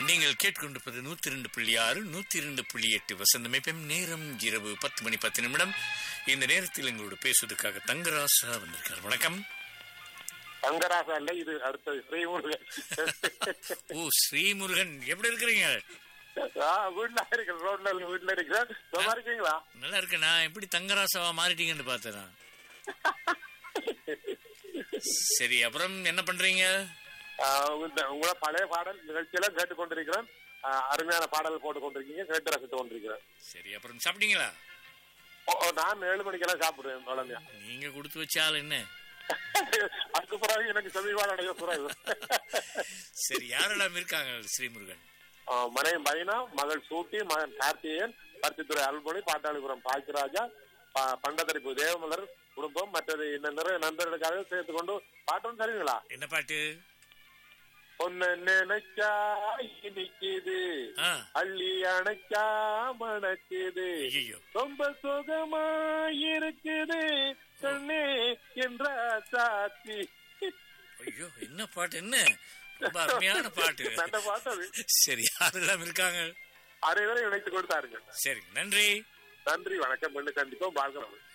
நீங்கள் கேட்கொண்டிருப்பது நூத்தி இரண்டு புள்ளி ஆறு நூத்தி இரண்டு புள்ளி எட்டு வசந்தம் எஃப்எம் நேரம் இரவு பத்து மணி பத்து நிமிடம் இந்த நேரத்தில் எங்களோட பேசுவதற்காக தங்கராசா வந்திருக்கார் வணக்கம் தங்கராசா இல்ல இது அடுத்தது ஸ்ரீமுருகன் ஓ ஸ்ரீமுருகன் எப்படி இருக்கிறீங்க ஆ, வீட்டுல இருக்கிறேன் ரோட்ல வீட்டுல இருக்கிறேன் சும்மா இருக்கீங்களா நல்லா இருக்கேன் நான் எப்படி தங்கராசாவா மாறிட்டீங்கன்னு பார்த்தேன் சரி அப்புறம் என்ன பண்றீங்க ஆ, இந்த- உங்களோட பழைய பாடல் நிகழ்ச்சியில கேட்டுக் கொண்டிருக்கிறேன் ஆ, அருமையான பாடல் போட்டு கொண்டிருக்கீங்க கேட்டு ரசித்து கொண்டிருக்கிறேன் சரி அப்புறம் சாப்பிட்டீங்களா ஓ, ஓ, நான் ஏழு மணிக்கெல்லாம் சாப்பிடுவேன் குழந்தையா நீங்க கொடுத்து வச்சால் என்ன அதுக்கு பிறகு எனக்கு செவிவாட அடைய குறைவு சரி யாரெல்லாம் இருக்காங்க ஸ்ரீமுருகன் ஆ, மனைவி பைனா மகள் சூட்டி மகன் கார்த்திகேயன் பருத்தித்துறை அல்மொழி பாட்டாளிபுரம் பாக்கியராஜா ப- பண்டத்தரிப்பு தேவமலர் குடும்பம் மற்றது இன்னும் நிறைய நண்பர்களுக்காக சேர்த்து கொண்டு பாட்டும் சரிங்களா என்ன பாட்டு ஒன்னு நினைச்சா இனிக்குது ஆ அள்ளி அணைச்சா மணக்குது ஐயோ ரொம்ப சுகமா இருக்குது கண்ணே என்ற சாத்தி ஐயோ என்ன பாட்டு என்ன ரொம்ப அருமையான பாட்டு நல்ல பாட்டு அது சரி யாரெல்லாம் இருக்காங்க அனைவரும் இணைத்து கொடுத்தாருங்க சரி நன்றி நன்றி வணக்கம் மீண்டும் சந்திப்போம் பார்க்கிறோம்